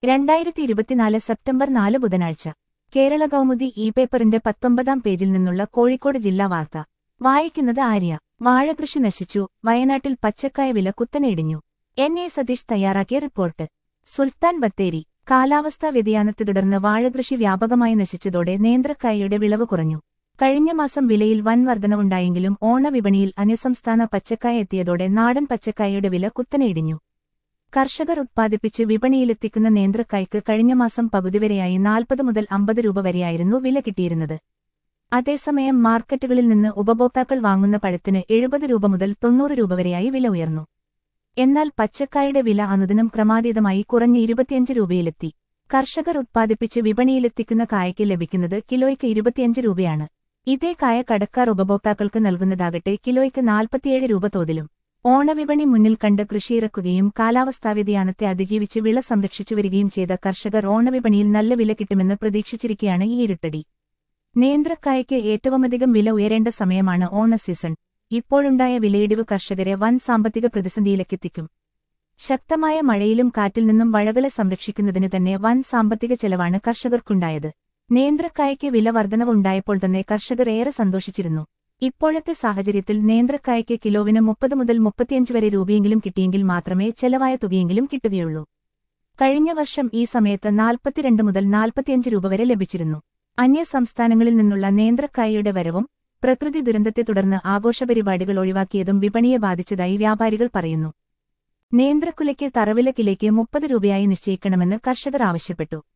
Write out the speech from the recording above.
രണ്ടായിരത്തി ഇരുപത്തിനാല് സെപ്റ്റംബർ നാല് ബുധനാഴ്ച കേരള കൗമുദി ഇ പേപ്പറിന്റെ പത്തൊമ്പതാം പേജിൽ നിന്നുള്ള കോഴിക്കോട് ജില്ലാ വാർത്ത വായിക്കുന്നത് ആര്യ വാഴകൃഷി നശിച്ചു വയനാട്ടിൽ പച്ചക്കായ വില കുത്തനെ ഇടിഞ്ഞു എൻ എ സതീഷ് തയ്യാറാക്കിയ റിപ്പോർട്ട് സുൽത്താൻ ബത്തേരി കാലാവസ്ഥാ വ്യതിയാനത്തെ തുടർന്ന് വാഴകൃഷി വ്യാപകമായി നശിച്ചതോടെ നേന്ത്രക്കായയുടെ വിളവ് കുറഞ്ഞു കഴിഞ്ഞ മാസം വിലയിൽ വൻ വർധനവുണ്ടായെങ്കിലും ഓണവിപണിയിൽ അന്യസംസ്ഥാന പച്ചക്കായ എത്തിയതോടെ നാടൻ പച്ചക്കായയുടെ വില കുത്തനെ ഇടിഞ്ഞു കർഷകർ ഉത്പാദിപ്പിച്ച് വിപണിയിലെത്തിക്കുന്ന നേന്ത്രക്കായ്ക്ക് കഴിഞ്ഞ മാസം പകുതിവരെയായി നാൽപ്പത് മുതൽ അമ്പത് രൂപ വരെയായിരുന്നു വില കിട്ടിയിരുന്നത് അതേസമയം മാർക്കറ്റുകളിൽ നിന്ന് ഉപഭോക്താക്കൾ വാങ്ങുന്ന പഴത്തിന് എഴുപത് രൂപ മുതൽ തൊണ്ണൂറ് രൂപ വരെയായി വില ഉയർന്നു എന്നാൽ പച്ചക്കായുടെ വില അനുദിനം ക്രമാതീതമായി കുറഞ്ഞ് ഇരുപത്തിയഞ്ച് രൂപയിലെത്തി കർഷകർ ഉത്പാദിപ്പിച്ച് വിപണിയിലെത്തിക്കുന്ന കായയ്ക്ക് ലഭിക്കുന്നത് കിലോയ്ക്ക് ഇരുപത്തിയഞ്ച് രൂപയാണ് ഇതേ കായ കടക്കാർ ഉപഭോക്താക്കൾക്ക് നൽകുന്നതാകട്ടെ കിലോയ്ക്ക് നാൽപ്പത്തിയേഴ് രൂപ തോതിലും ഓണവിപണി മുന്നിൽ കണ്ട് കൃഷിയിറക്കുകയും കാലാവസ്ഥാ വ്യതിയാനത്തെ അതിജീവിച്ച് വിള സംരക്ഷിച്ചു വരികയും ചെയ്ത കർഷകർ ഓണവിപണിയിൽ നല്ല വില കിട്ടുമെന്ന് പ്രതീക്ഷിച്ചിരിക്കെയാണ് ഈ ഇരുട്ടടി നേന്ത്രക്കായ്ക്ക് ഏറ്റവുമധികം വില ഉയരേണ്ട സമയമാണ് ഓണ സീസൺ ഇപ്പോഴുണ്ടായ വിലയിടിവ് കർഷകരെ വൻ സാമ്പത്തിക പ്രതിസന്ധിയിലേക്കെത്തിക്കും ശക്തമായ മഴയിലും കാറ്റിൽ നിന്നും വഴകളെ സംരക്ഷിക്കുന്നതിന് തന്നെ വൻ സാമ്പത്തിക ചെലവാണ് കർഷകർക്കുണ്ടായത് നേന്ത്രക്കായ്ക്ക് വില വർധനവുണ്ടായപ്പോൾ തന്നെ കർഷകർ ഏറെ സന്തോഷിച്ചിരുന്നു ഇപ്പോഴത്തെ സാഹചര്യത്തിൽ നേന്ത്രക്കായ്ക്ക് കിലോവിന് മുപ്പത് മുതൽ മുപ്പത്തിയഞ്ച് വരെ രൂപയെങ്കിലും കിട്ടിയെങ്കിൽ മാത്രമേ ചെലവായ തുകയെങ്കിലും കിട്ടുകയുള്ളൂ കഴിഞ്ഞ വർഷം ഈ സമയത്ത് നാൽപ്പത്തിരണ്ട് മുതൽ നാൽപ്പത്തിയഞ്ച് രൂപ വരെ ലഭിച്ചിരുന്നു അന്യ സംസ്ഥാനങ്ങളിൽ നിന്നുള്ള നേന്ത്രക്കായയുടെ വരവും പ്രകൃതി ദുരന്തത്തെ തുടർന്ന് ആഘോഷപരിപാടികൾ ഒഴിവാക്കിയതും വിപണിയെ ബാധിച്ചതായി വ്യാപാരികൾ പറയുന്നു നേന്ത്രക്കുലയ്ക്ക് തറവില കിലേക്ക് മുപ്പത് രൂപയായി നിശ്ചയിക്കണമെന്ന് കർഷകർ ആവശ്യപ്പെട്ടു